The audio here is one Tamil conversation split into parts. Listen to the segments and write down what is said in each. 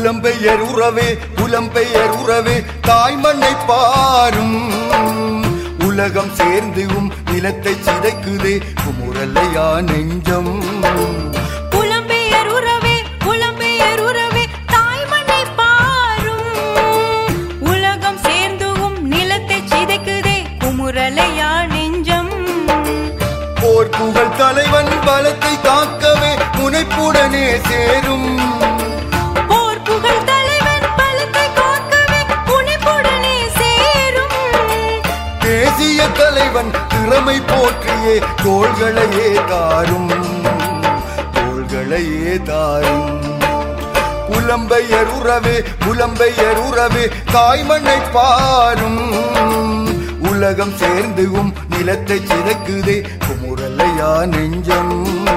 புலம்பெயர் உறவே புலம்பெயர் உறவே தாய்மண்ணை பாரும் உலகம் சேர்ந்துவும் நிலத்தை சிதைக்குதே குமுறலையா நெஞ்சம் புலம்பெயர் உறவே புலம்பெயர் உறவே தாய்மண்ணை பாரும் உலகம் சேர்ந்துவும் நிலத்தை சிதைக்குதே குமுறலையா நெஞ்சம் போர் புகழ் தலைவன் பலத்தை காக்கவே முனைப்புடனே சேரும் போர் புகழ் தலைவன் பலத்தை காக்கவே புனைப்புடனே சேரும் தேசிய தலைவன் திறமை போற்றியே தோள்களையே தாரும் தோள்களையே தாரும் புலம்பெயர் உறவே புலம்பெயர் உறவே தாய்மண்ணை பாரும் உலகம் சேர்ந்துவும் நிலத்தை சிதைக்குதே குமுறலையா நெஞ்சம்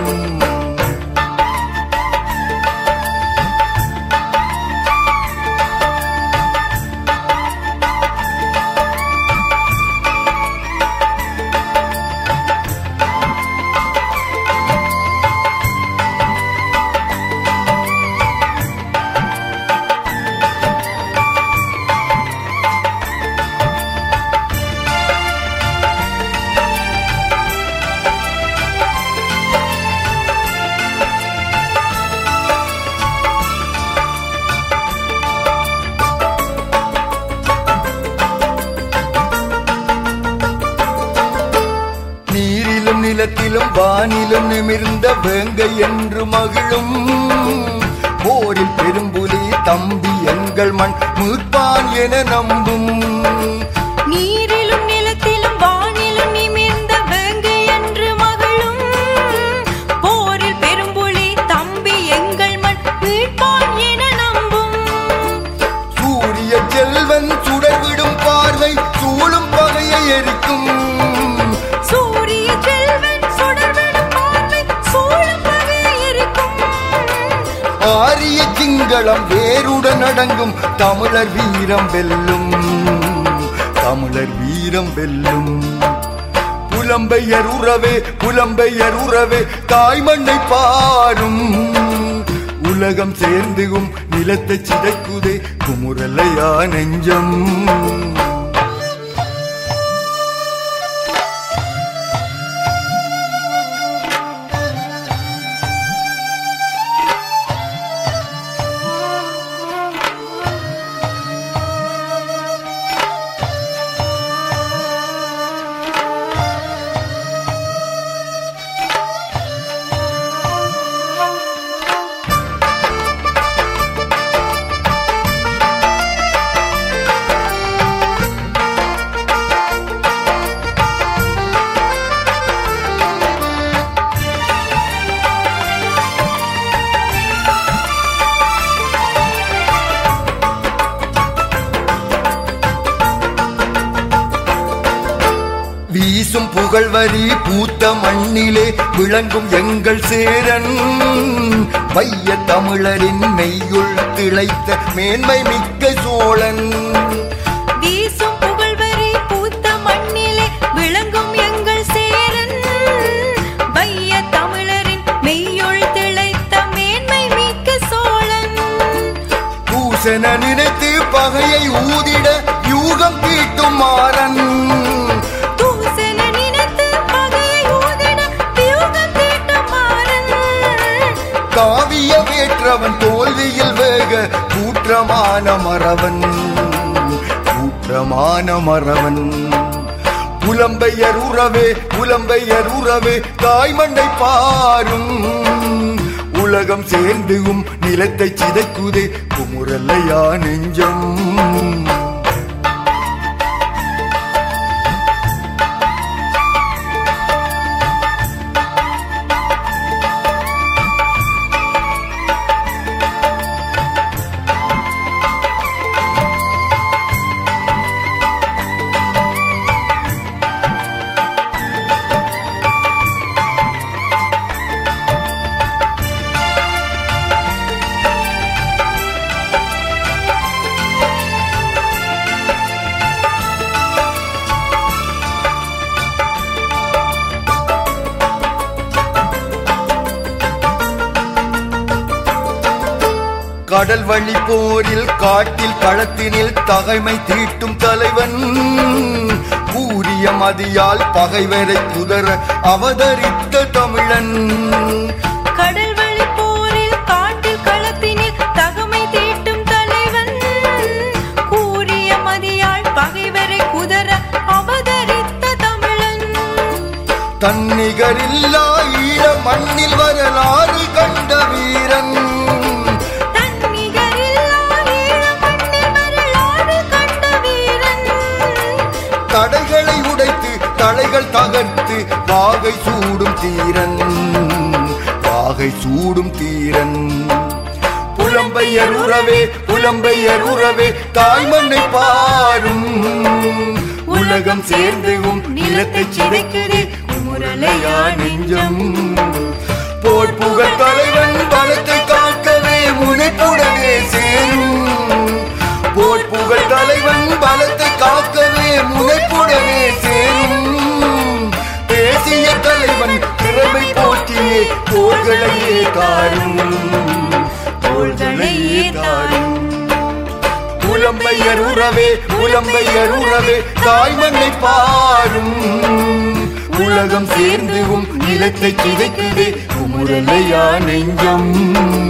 நீரிலும் நிலத்திலும் வானிலும் நிமிர்ந்த வேங்கை என்று மகிழும் போரில் பெரும்புலி தம்பி எங்கள் மண் மீட்பான் என நம்பும் நீரிலும் நிலத்திலும் வானிலும் நிமிர்ந்த வேங்கை என்று மகளும் போரில் பெரும்புலி தம்பி எங்கள் மண் மீட்பான் என நம்பும் சூரிய செல்வன் சுடர்விடும் பார்வை சூழும் பகையை எரிக்கும் சூரிய செல்வன் சுடர்விடும் பார்வை சூழும் பகையை இருக்கும் ஆரிய சிங்களம் வேருடன் அடங்கும் தமிழர் வீரம் வெல்லும் தமிழர் வீரம் வெல்லும் புலம்பெயர் உறவே புலம்பெயர் உறவே தாய்மண்ணை பாரும் உலகம் சேர்ந்துகும் நிலத்தை சிதைக்குதே குமுறலையா நெஞ்சம் வீசும் புகழ்வரி பூத்த மண்ணிலே விளங்கும் எங்கள் சேரன் வைய தமிழரின் மெய்யுள் திளைத்த மேன்மை மிக்க சோழன் வீசும் புகழ்வரி பூத்த மண்ணிலே விளங்கும் எங்கள் சேரன் வைய தமிழரின் மெய்யொள் திளைத்த மேன்மை மிக்க சோழன் பூசன நினைத்து பகையை ஊதிட யூகம் தீட்டும் மாறன் தூசன நினைத்து பகையை ஊதிட வியூகம் தீட்டும் மாறன். காவிய வேற்றவன் தோல்வியில் வேக கூற்றமான மறவன் கூற்றமான மறவன் புலம்பெயர் உறவே புலம்பெயர் உறவே தாய்மண்ணை பாரும் உலகம் சேர்ந்துகும் நிலத்தை சிதைக்குதே குமுறல்லையா நெஞ்சம் கடல் வழி போரில் காட்டில் களத்தினில் தகைமை தீட்டும் தலைவன் கூறிய மதியால் பகைவரை குதற அவதரித்த தமிழன் கடல் வழி போரில் காட்டில் களத்தினில் தகமை தீட்டும் தலைவன் கூறிய மதியால் பகைவரை குதற அவதரித்த தமிழன் தன்னிகரில்லா ஈழ மண்ணில் வரலாறு கண்ட வீரன் தன்னிகரில்லா ஈழ மண்ணில் வரலாறு கண்ட வீரன் தடைகளை உடைத்து தலைகள் தகர்த்து வாகை சூடும் தீரன் வாகை சூடும் தீரன் புலம்பெயர் உறவே புலம்பெயர் உறவே தாய்மண்ணை பாரும் உலகம் சேர்ந்தும் நிலத்தை சிதைக்குதே குமுறலையா நெஞ்சம் போர் புகழ் தலைவன் பலத்தை காக்கவே முனைப்புடனே சேரும் போர் புகழ் தலைவன் பலத்தை காக்கவே முனைப்புடனே சேரும் தேசிய தலைவன் திறமை போற்றியே தோள்களையே தாரும் தோள்களையே தாரும் புலம்பெயர் உறவே புலம்பெயர் உறவே தாய்மண்ணை பாரும் உலகம் சேர்ந்தும் நிலத்தை சிதைக்குதே குமுறலையா நெஞ்சம்